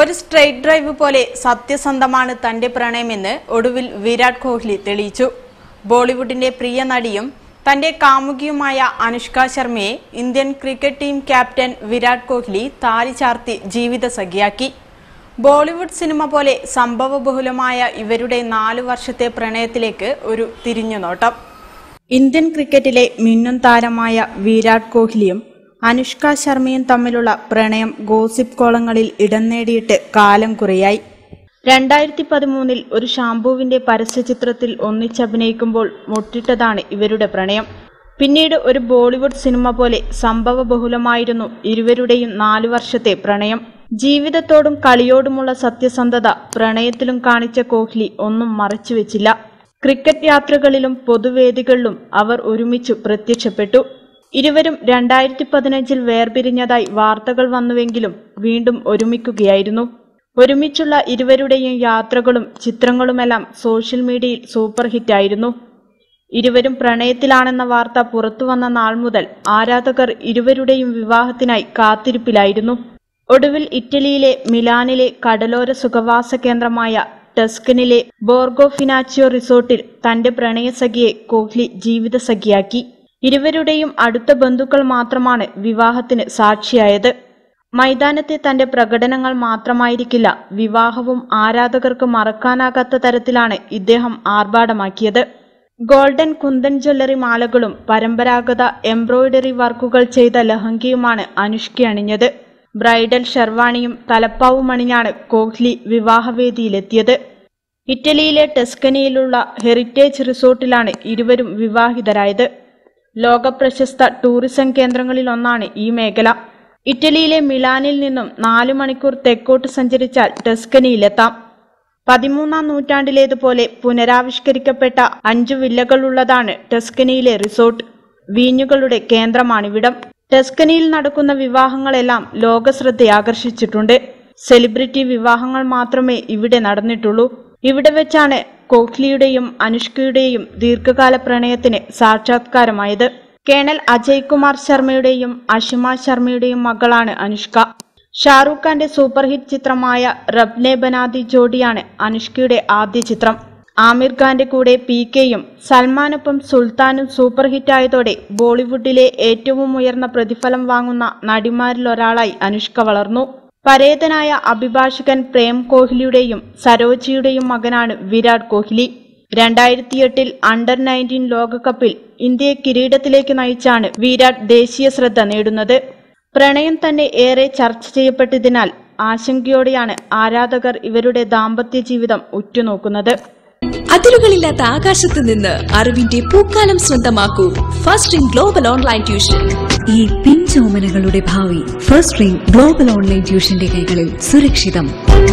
ഒരു straight drive പോലെ സത്യസന്ധമാണ് തന്റെ പ്രണയമെന്ന് ഒടുവിൽ വിരാട് കോഹ്ലി തെളിയിച്ചു ബോളിവുഡിന്റെ പ്രിയ നടിയും തന്റെ കാമുകിയുമായ അനുഷ്ക ശർമ്മയെ Indian cricket team captain Virat Kohli താലി ചാർത്തി ജീവിത സഖിയാക്കി ബോളിവുഡ് സിനിമ പോലെ സംഭവബഹുലമായ ഇവരുടെ നാലു വർഷത്തെ പ്രണയത്തിലേക്ക് ഒരു തിരിഞ്ഞുനോട്ടം ഇന്ത്യൻ ക്രിക്കറ്റിലെ മിന്നും താരമായ വിരാട് കോഹ്ലിയും അനുഷ്ക ശർമ്മയും തമ്മിലുള്ള പ്രണയം ഗോസിപ്പ് കോളങ്ങളിൽ ഇടം നേടിയിട്ട് കാലം കുറയായി രണ്ടായിരത്തി പതിമൂന്നിൽ ഒരു ഷാംപൂവിന്റെ പരസ്യചിത്രത്തിൽ ഒന്നിച്ചഭിനയിക്കുമ്പോൾ മുട്ടിട്ടതാണ് ഇവരുടെ പ്രണയം പിന്നീട് ഒരു ബോളിവുഡ് സിനിമ പോലെ സംഭവബഹുലമായിരുന്നു ഇരുവരുടെയും നാലു വർഷത്തെ പ്രണയം ജീവിതത്തോടും കളിയോടുമുള്ള സത്യസന്ധത പ്രണയത്തിലും കാണിച്ച കോഹ്ലി ഒന്നും മറച്ചുവെച്ചില്ല ക്രിക്കറ്റ് യാത്രകളിലും പൊതുവേദികളിലും അവർ ഒരുമിച്ചു പ്രത്യക്ഷപ്പെട്ടു ഇരുവരും രണ്ടായിരത്തി പതിനഞ്ചിൽ വേർപിരിഞ്ഞതായി വാർത്തകൾ വന്നുവെങ്കിലും വീണ്ടും ഒരുമിക്കുകയായിരുന്നു ഒരുമിച്ചുള്ള ഇരുവരുടെയും യാത്രകളും ചിത്രങ്ങളുമെല്ലാം സോഷ്യൽ മീഡിയയിൽ സൂപ്പർ ഹിറ്റായിരുന്നു ഇരുവരും പ്രണയത്തിലാണെന്ന വാർത്ത പുറത്തുവന്ന നാൾ മുതൽ ആരാധകർ ഇരുവരുടെയും വിവാഹത്തിനായി കാത്തിരിപ്പിലായിരുന്നു ഒടുവിൽ ഇറ്റലിയിലെ മിലാനിലെ കടലോര സുഖവാസ കേന്ദ്രമായ ടസ്കനിലെ ബോർഗോ ഫിനാച്ചിയോ റിസോർട്ടിൽ തന്റെ പ്രണയസഖിയെ കോഹ്ലി ജീവിതസഖിയാക്കി ഇരുവരുടെയും അടുത്ത ബന്ധുക്കൾ മാത്രമാണ് വിവാഹത്തിന് സാക്ഷിയായത് മൈതാനത്തെ തന്റെ പ്രകടനങ്ങൾ മാത്രമായിരിക്കില്ല വിവാഹവും ആരാധകർക്ക് മറക്കാനാകാത്ത തരത്തിലാണ് ഇദ്ദേഹം ആർഭാടമാക്കിയത് ഗോൾഡൻ കുന്തൻ ജ്വല്ലറി മാലകളും പരമ്പരാഗത എംബ്രോയിഡറി വർക്കുകൾ ചെയ്ത ലഹങ്കയുമാണ് അനുഷ്ക അണിഞ്ഞത് ബ്രൈഡൽ ഷെർവാണിയും തലപ്പാവും അണിഞ്ഞാണ് കോഹ്ലി വിവാഹവേദിയിലെത്തിയത് ഇറ്റലിയിലെ ടെസ്കനിയിലുള്ള ഹെറിറ്റേജ് റിസോർട്ടിലാണ് ഇരുവരും വിവാഹിതരായത് ലോകപ്രശസ്ത ടൂറിസം കേന്ദ്രങ്ങളിലൊന്നാണ് ഈ മേഖല ഇറ്റലിയിലെ മിലാനിൽ നിന്നും നാലു മണിക്കൂർ തെക്കോട്ട് സഞ്ചരിച്ചാൽ ടെസ്കനിയിലെത്താം പതിമൂന്നാം നൂറ്റാണ്ടിലേതുപോലെ പുനരാവിഷ്കരിക്കപ്പെട്ട അഞ്ചു വില്ലകളുള്ളതാണ് ടെസ്കനിയിലെ റിസോർട്ട് വീഞ്ഞുകളുടെ കേന്ദ്രമാണിവിടം ടെസ്കനിയിൽ നടക്കുന്ന വിവാഹങ്ങളെല്ലാം ലോകശ്രദ്ധയാകർഷിച്ചിട്ടുണ്ട് സെലിബ്രിറ്റി വിവാഹങ്ങൾ മാത്രമേ ഇവിടെ നടന്നിട്ടുള്ളൂ ഇവിടെ വെച്ചാണ് കോഹ്ലിയുടെയും അനുഷ്കയുടെയും ദീർഘകാല പ്രണയത്തിന് സാക്ഷാത്കാരമായത് കേണൽ അജയ് കുമാർ ശർമ്മയുടെയും അഷിമ ശർമ്മയുടെയും മകളാണ് അനുഷ്ക ഷാറൂഖ് ഖാന്റെ സൂപ്പർ ഹിറ്റ് ചിത്രമായ റബ്നെ ബനാദി ജോഡിയാണ് അനുഷ്കയുടെ ആദ്യ ചിത്രം ആമിർ ഖാന്റെ കൂടെ പി കെയും സൽമാനൊപ്പം സുൽത്താനും സൂപ്പർ ഹിറ്റായതോടെ ബോളിവുഡിലെ ഏറ്റവും ഉയർന്ന പ്രതിഫലം വാങ്ങുന്ന നടിമാരിൽ ഒരാളായി അനുഷ്ക വളർന്നു പരേതനായ അഭിഭാഷകൻ പ്രേം കോഹ്ലിയുടെയും സരോജിയുടെയും മകനാണ് വിരാട് കോഹ്ലി രണ്ടായിരത്തി എട്ടിൽ അണ്ടർ നയൻറ്റീൻ ലോകകപ്പിൽ ഇന്ത്യയെ കിരീടത്തിലേക്ക് നയിച്ചാണ് വിരാട് ദേശീയ ശ്രദ്ധ നേടുന്നത് പ്രണയം തന്നെ ഏറെ ചർച്ച ചെയ്യപ്പെട്ടതിനാൽ ആശങ്കയോടെയാണ് ആരാധകർ ഇവരുടെ ദാമ്പത്യ ജീവിതം ഉറ്റുനോക്കുന്നത് അതിരുകളില്ലാത്ത ആകാശത്ത് നിന്ന് അറിവിന്റെ പൂക്കാലം സ്വന്തമാക്കൂ first in global online tuition ഈ പിഞ്ചോമനകളുടെ ഭാവി ഫസ്റ്റ് റിംഗ് ഗ്ലോബൽ ഓൺലൈൻ ട്യൂഷന്റെ കൈകളിൽ സുരക്ഷിതം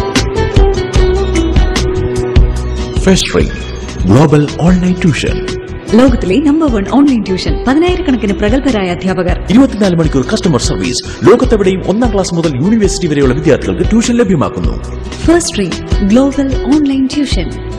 first ring global online tuition ലോകത്തിലെ നമ്പർ വൺ ഓൺലൈൻ ട്യൂഷൻ പതിനായിരക്കണക്കിന് പ്രഗത്ഭരായ അധ്യാപകർ ഇരുപത്തിനാല് മണിക്കൂർ കസ്റ്റമർ സർവീസ് ലോകത്തെവിടെയും ഒന്നാം ക്ലാസ് മുതൽ യൂണിവേഴ്സിറ്റി വരെയുള്ള വിദ്യാർത്ഥികൾക്ക് ട്യൂഷൻ ലഭ്യമാക്കുന്നു first ring global online tuition